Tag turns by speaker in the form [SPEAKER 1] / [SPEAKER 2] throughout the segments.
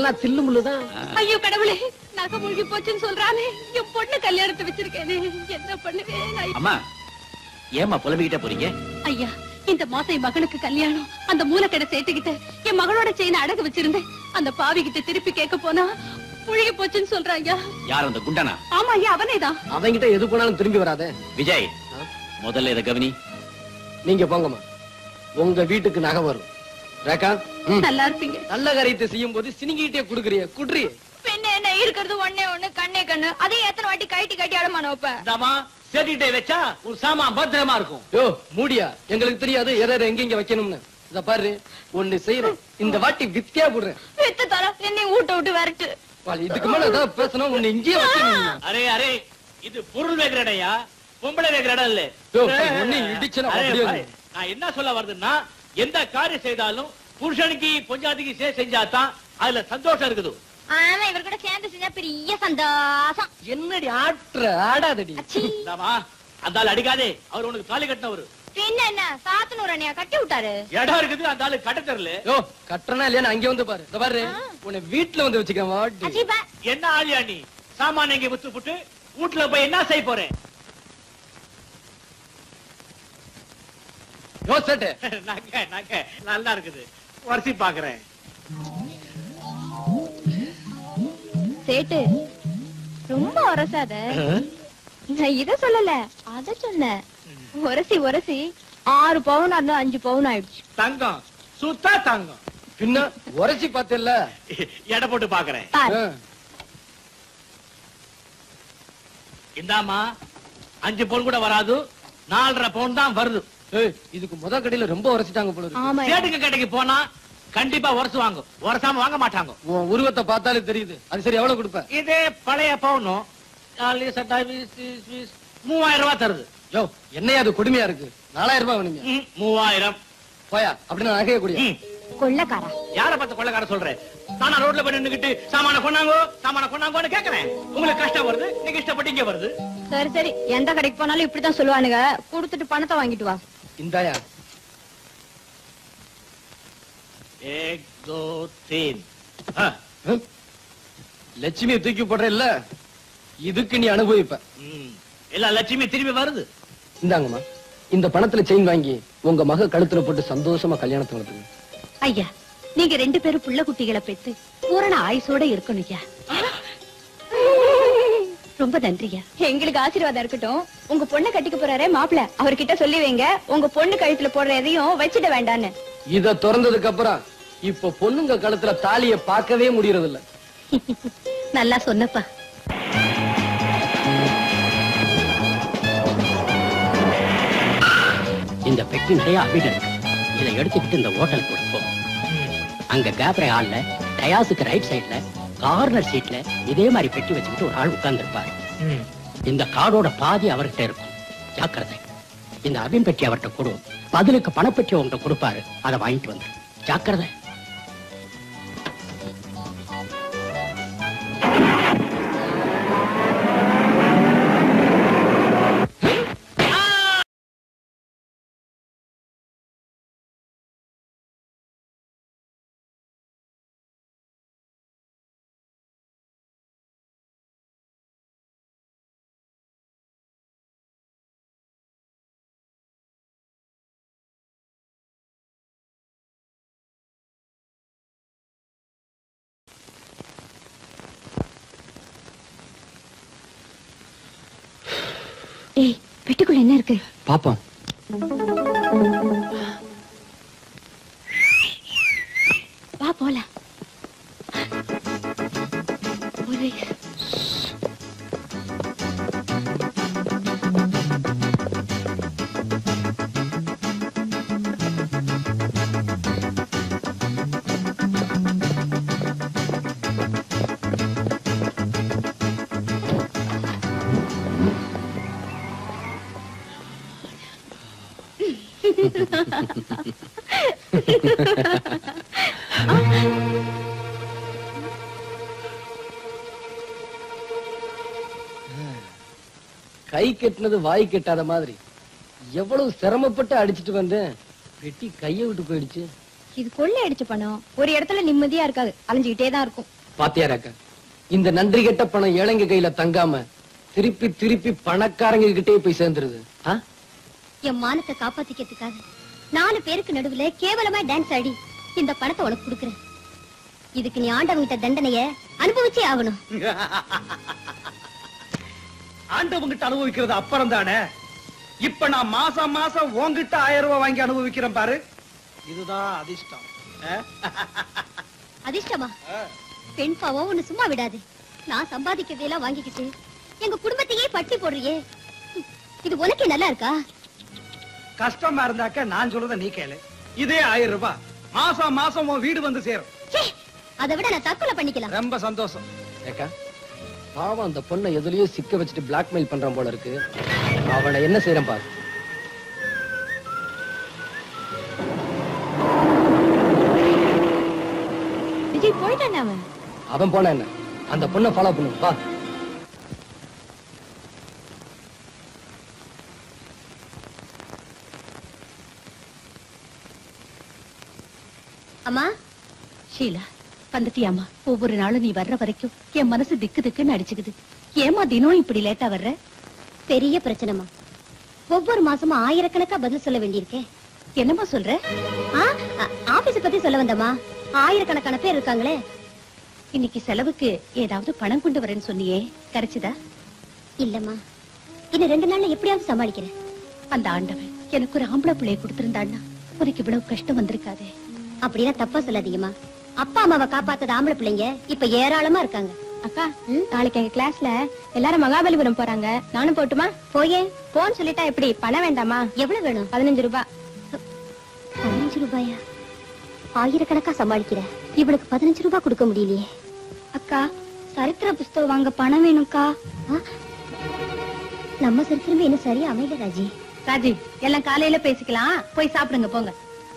[SPEAKER 1] எல்லாம் தில்லு முள்ளுதான்
[SPEAKER 2] ஐயோ கடவுளே நகை மூழ்கி போச்சுன்னு சொல்றானே என் பொண்ணு கல்யாணத்தை வச்சிருக்கேனே என்ன பண்ணுவேன் ஐயா.
[SPEAKER 3] அம்மா ஏமா புலம்பிக்கிட்ட போறீங்க
[SPEAKER 2] ஐயா இந்த மாசம் என் மகனுக்கு கல்யாணம் அந்த மூலக்கடை சேர்த்துக்கிட்டு என் மகளோட செயினை அடகு வச்சிருந்தேன் அந்த பாவி கிட்ட திருப்பி கேட்க போனா முழுகி போச்சுன்னு சொல்றாங்க
[SPEAKER 3] யார் அந்த குண்டனா
[SPEAKER 2] ஆமா ஐயா அவனேதான்
[SPEAKER 1] அவங்கிட்ட எது போனாலும் திரும்பி வராதே
[SPEAKER 3] விஜய் முதல்ல இதை கவனி
[SPEAKER 1] நீங்க போங்கம்மா உங்க வீட்டுக்கு நகை வரும் ரேகா ம்.
[SPEAKER 2] நல்லா இருப்பீங்க
[SPEAKER 1] நல்ல காரியத்தை செய்யும் போது சினிங்கிட்டே குடுக்குறிய குடுறி
[SPEAKER 2] பெண்ணு என்ன இருக்கிறது ஒண்ணே ஒண்ணு கண்ணே கண்ணு அதையும் எத்தனை வாட்டி கட்டி கட்டி அடமான வைப்ப
[SPEAKER 3] இந்தாமா சேட்டிட்டே வச்சா உன் சாமான் பத்திரமா இருக்கும்
[SPEAKER 1] யோ மூடியா எங்களுக்கு தெரியாது எதை எதை எங்க எங்க வைக்கணும்னு இத பாரு ஒண்ணு செய்யறேன் இந்த வாட்டி வித்தியா போடுறேன்
[SPEAKER 2] வித்து தர என்னை ஊட்ட விட்டு விரட்டு
[SPEAKER 1] வாள், இதுக்கு மேல ஏதாவது பேசணும் ஒண்ணு இங்கேயே வைக்கணும்
[SPEAKER 3] அரே அரே இது பொருள் வைக்கிற இடையா பொம்பளை வைக்கிற இடம் இல்ல
[SPEAKER 1] யோ, ஒண்ணு இடிச்சுனா
[SPEAKER 3] அரே,
[SPEAKER 1] அப்படியே
[SPEAKER 3] பாரு, நான் என்ன சொல்ல வருதுன்னா எந்த காரியம் செய்தாலும் புருஷனுக்கு பொஞ்சாதிக்கு சே செஞ்சாதான் அதுல சந்தோஷம் இருக்குது
[SPEAKER 2] ஆமா இவர் கூட சேர்ந்து செஞ்சா பெரிய சந்தோஷம்
[SPEAKER 1] என்னடி ஆட்டுற ஆடாதடி
[SPEAKER 3] இந்தாமா அந்த ஆள் அடிக்காதே அவர் உனக்கு தாலி கட்டினவர்
[SPEAKER 2] பின்ன என்ன சாத்தனூர் அண்ணியா கட்டி விட்டாரு
[SPEAKER 3] இடம் இருக்குது அந்த ஆளு கட்ட தெரியல
[SPEAKER 1] யோ கட்டுறனா இல்லையா அங்கே வந்து பாரு இந்த பாரு உன்னை வீட்டுல வந்து வச்சுக்கிறேன் வாடி
[SPEAKER 2] அஜீபா
[SPEAKER 3] என்ன ஆளியா நீ சாமான இங்க வித்து புட்டு வீட்டுல போய் என்ன செய்ய போறேன்
[SPEAKER 1] யோ சேட்டு
[SPEAKER 3] நகை நகை நல்லா இருக்குது வரிசை பாக்குறேன்
[SPEAKER 2] சேட்டு ரொம்ப உரசாத நான் இத சொல்லல அத சொன்னேன் உரசி உரசி ஆறு பவுன் இருந்தா அஞ்சு பவுன் ஆயிடுச்சு
[SPEAKER 3] தங்கம் சுத்தா தங்கம்
[SPEAKER 1] பின்ன உரைச்சி பார்த்தேல்ல
[SPEAKER 3] எடை போட்டு பாக்குறேன்
[SPEAKER 2] பாரு
[SPEAKER 3] இந்தாமா அஞ்சு பவுன் கூட வராது நாலரை பவுன் தான் வருது
[SPEAKER 1] ஏய், இதுக்கு முத கடையில ரொம்ப உரைச்சிட்டாங்க போல இருக்கு.
[SPEAKER 2] ஆமா
[SPEAKER 3] சேட்டுக்கு கடைக்கு போனா கண்டிப்பா உரசுவாங்க உரசாம வாங்க மாட்டாங்க
[SPEAKER 1] உன் உருவத்தை பார்த்தாலே தெரியுது அது சரி எவ்வளவு கொடுப்ப
[SPEAKER 3] இதே பழைய பவுனும் நாலு சட்டா வீஸ், வீஸ், வீஸ், மூவாயிரம் ரூபாய் தருது
[SPEAKER 1] யோ என்னையா அது கொடுமையா இருக்கு நாலாயிரம் ரூபாய் வேணுமே
[SPEAKER 3] ம், மூவாயிரம்
[SPEAKER 1] போயா அப்படின்னு நகைய கூடிய
[SPEAKER 3] ம்.
[SPEAKER 2] கொள்ளக்காரா
[SPEAKER 3] யார பார்த்து கொள்ளக்கார சொல்றேன் நானா ரோட்ல போய் நின்னுகிட்டு சாமான கொண்டாங்கோ சாமான கொண்டாங்கோன்னு கேக்குறேன் உங்களுக்கு கஷ்டம் வருது நீங்க இஷ்டப்பட்டு இங்க வருது
[SPEAKER 2] சரி சரி எந்த கடைக்கு போனாலும் இப்படித்தான் சொல்லுவானுங்க கொடுத்துட்டு பணத்தை வாங்கிட்டு வா
[SPEAKER 1] இந்தாயா
[SPEAKER 3] ஏக் தோ தீன் ஆ,
[SPEAKER 1] ஹம்? லட்சுமியை தூக்கி போடுற இல்ல இதுக்கு நீ அனுபவிப்ப
[SPEAKER 3] ம். எல்லா லட்சுமி திரும்பி வருது
[SPEAKER 1] இந்தாங்கம்மா இந்த பணத்துல செயின் வாங்கி உங்க மக கழுத்துல போட்டு சந்தோஷமா கல்யாணத்தை நடத்துங்க
[SPEAKER 2] ஐயா நீங்க ரெண்டு பேரும் புள்ள குட்டிகளை பெத்து பூரண ஆயுசோட இருக்கணும் ஐயா ரொம்ப நன்றியா எங்களுக்கு ஆசீர்வாதம் இருக்கட்டும் உங்க பொண்ணை கட்டிக்க போறாரே மாப்பிள அவர்கிட்ட சொல்லி வைங்க உங்க பொண்ணு கழுத்துல போடுற எதையும் வச்சிட வேண்டான்னு
[SPEAKER 1] இத திறந்ததுக்கு அப்புறம் இப்ப பொண்ணுங்க கழுத்துல தாலிய பார்க்கவே முடியறது இல்ல
[SPEAKER 2] நல்லா சொன்னப்பா
[SPEAKER 4] இந்த பெட்டி நிறைய அபிட் இருக்கு இதை எடுத்துக்கிட்டு இந்த ஹோட்டலுக்கு கொடுப்போம் அங்க கேப்ரே ஹால்ல டயாஸுக்கு ரைட் சைடுல கார்னர் சீட்ல இதே மாதிரி பெட்டி வச்சுக்கிட்டு ஒரு ஆள் உட்கார்ந்திருப்பாரு இந்த கார்டோட பாதி அவர்கிட்ட இருக்கும் ஜாக்கிரதை இந்த அபின் பெட்டி அவர்கிட்ட கொடு பதிலுக்கு பணப்பெட்டி உங்ககிட்ட கொடுப்பாரு அதை வாங்கிட்டு வந்து ஜாக்கிரதை
[SPEAKER 2] ஏய் பெட்டிக்குள்ள என்ன இருக்கு
[SPEAKER 1] பாப்போம்
[SPEAKER 2] வா போலாம் ஒரு
[SPEAKER 1] கை கெட்டினது வாய் கெட்டாத மாதிரி எவ்வளவு சிரமப்பட்டு அடிச்சிட்டு வந்தேன் பெட்டி கைய விட்டு போயிடுச்சு
[SPEAKER 2] இது கொள்ளை அடிச்ச பணம் ஒரு இடத்துல நிம்மதியா இருக்காது அலைஞ்சுக்கிட்டே தான் இருக்கும்
[SPEAKER 1] பாத்தியாராக்கா இந்த நன்றி கெட்ட பணம் ஏழைங்க கையில தங்காம திருப்பி திருப்பி பணக்காரங்க கிட்டே போய் சேர்ந்துருது ஆ?
[SPEAKER 5] என் மானத்தை காப்பாத்திக்கிறதுக்காக நாலு பேருக்கு நடுவுல கேவலமா டான்ஸ் ஆடி இந்த பணத்தை உனக்கு கொடுக்குறேன் இதுக்கு நீ ஆண்டவங்கிட்ட தண்டனைய அனுபவிச்சே ஆகணும்
[SPEAKER 3] ஆண்டவங்கிட்ட அனுபவிக்கிறது அப்புறம் தானே இப்ப நான் மாசம் மாசம் உன்கிட்ட ஆயிரம் ரூபாய் வாங்கி அனுபவிக்கிறேன் பாரு இதுதான் அதிர்ஷ்டம் ஆ?
[SPEAKER 5] அதிர்ஷ்டமா பெண் பாவம் உன்னை சும்மா விடாது நான் சம்பாதிக்கிறதையெல்லாம் வாங்கிக்கிட்டு எங்க குடும்பத்தையே பட்டி போடுறியே ஹம், இது உனக்கே நல்லா இருக்கா
[SPEAKER 3] கஷ்டமா இருந்தாக்க நான் சொல்றத நீ கேளு இதே ஆயிரம் ரூபாய் மாசம் மாசம் உன் வீடு வந்து சேரும்
[SPEAKER 5] ச்சே, அதை விட நான் தற்கொலை பண்ணிக்கலாம்
[SPEAKER 3] ரொம்ப சந்தோஷம்
[SPEAKER 1] ஏக்கா பாவம் அந்த பொண்ணை எதுலயோ சிக்க வச்சுட்டு பிளாக்மெயில் பண்றான் போல இருக்கு அவனை என்ன செய்யறேன் பாரு
[SPEAKER 2] விஜய் போயிட்டானே அவன்
[SPEAKER 1] அவன் போனா என்ன அந்த பொண்ணை ஃபாலோ பண்ணு வா
[SPEAKER 5] அம்மா
[SPEAKER 6] ஷீலா வந்துட்டியாமா ஒவ்வொரு நாளும் நீ வர்ற வரைக்கும் என் மனசு திக்கு திக்குன்னு அடிச்சுக்குது ஏமா தினம் இப்படி லேட்டா வர்ற
[SPEAKER 5] பெரிய பிரச்சனைமா ஒவ்வொரு மாசமும் ஆயிரக்கணக்கா பதில் சொல்ல வேண்டியிருக்கே
[SPEAKER 6] என்னம்மா சொல்ற
[SPEAKER 5] ஆ, ஆ, ஆபீஸ பத்தி சொல்ல வந்தம்மா ஆயிரக்கணக்கான பேர் இருக்காங்களே
[SPEAKER 6] இன்னைக்கு செலவுக்கு ஏதாவது பணம் கொண்டு வரேன்னு சொன்னியே கிடைச்சதா
[SPEAKER 5] இல்லம்மா இன்னும் ரெண்டு நாள்ல எப்படியாவது சமாளிக்கிறேன்
[SPEAKER 6] அந்த ஆண்டவன் எனக்கு ஒரு ஆம்பளை பிள்ளைய கொடுத்திருந்தான்னா உனக்கு இவ்வளவு கஷ்டம் வந்திருக்காதே
[SPEAKER 5] அப்படின்னா தப்பா சொல்லாதீங்கம்மா அப்பா அம்மாவை காப்பாத்தத ஆம்பளை பிள்ளைங்க இப்ப ஏராளமா இருக்காங்க
[SPEAKER 2] அக்கா நாளைக்கு எங்க கிளாஸ்ல எல்லாரும் மகாபலிபுரம் போறாங்க நானும் போட்டுமா
[SPEAKER 5] போயே
[SPEAKER 2] போன்னு சொல்லிட்டா எப்படி பணம் வேண்டாமா
[SPEAKER 5] எவ்வளவு வேணும்
[SPEAKER 2] பதினஞ்சு ரூபாய்
[SPEAKER 5] பதினஞ்சு ரூபாயா ஆயிரக்கணக்கா சமாளிக்கிற இவளுக்கு பதினஞ்சு ரூபாய் கொடுக்க முடியலையே
[SPEAKER 2] அக்கா சரித்திர புஸ்தகம் வாங்க பணம் வேணும்க்கா
[SPEAKER 5] ஆ? நம்ம சரித்திரமே என்ன சரியா அமையல ராஜி
[SPEAKER 6] ராஜி எல்லாம் காலையில பேசிக்கலாம் போய் சாப்பிடுங்க போங்க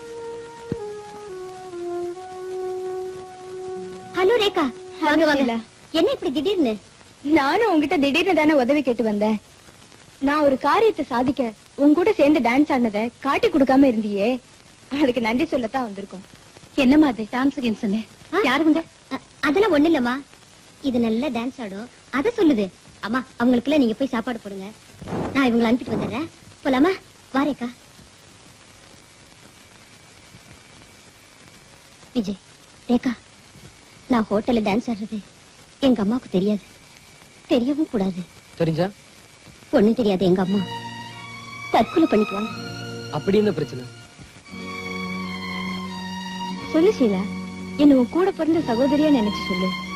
[SPEAKER 5] ஹலோ ரேகா வாங்க வாங்க
[SPEAKER 2] இல்ல.
[SPEAKER 5] என்ன இப்படி திடீர்னு
[SPEAKER 2] நானும் உங்ககிட்ட திடீர்னு தானே உதவி கேட்டு வந்தேன் நான் ஒரு காரியத்தை சாதிக்க உன் கூட சேர்ந்து டான்ஸ் ஆடினதை காட்டி கொடுக்காம இருந்தியே அதுக்கு நன்றி சொல்லத்தான் வந்திருக்கோம்
[SPEAKER 6] என்னம்மா அது டான்ஸ் கேம்ஸ்
[SPEAKER 5] யாருங்க அதெல்லாம் ஒண்ணு இல்லம்மா இது நல்ல டான்ஸ் ஆடும் அத சொல்லுது அம்மா அவங்களுக்குள்ள நீங்க போய் சாப்பாடு போடுங்க நான் இவங்களை அனுப்பிட்டு வந்துடுறேன் போலாமா வாரேக்கா விஜய் ரேகா நான் ஹோட்டல்ல டான்ஸ் ஆடுறது எங்க அம்மாவுக்கு தெரியாது தெரியவும் கூடாது
[SPEAKER 1] தெரிஞ்சா
[SPEAKER 5] ஒண்ணும் தெரியாது எங்க அம்மா தற்கொலை பண்ணிக்குவாங்க
[SPEAKER 1] அப்படி என்ன பிரச்சனை
[SPEAKER 2] சொல்லு ஷீலா என்ன உன் கூட பிறந்த சகோதரியா நினைச்சு சொல்லு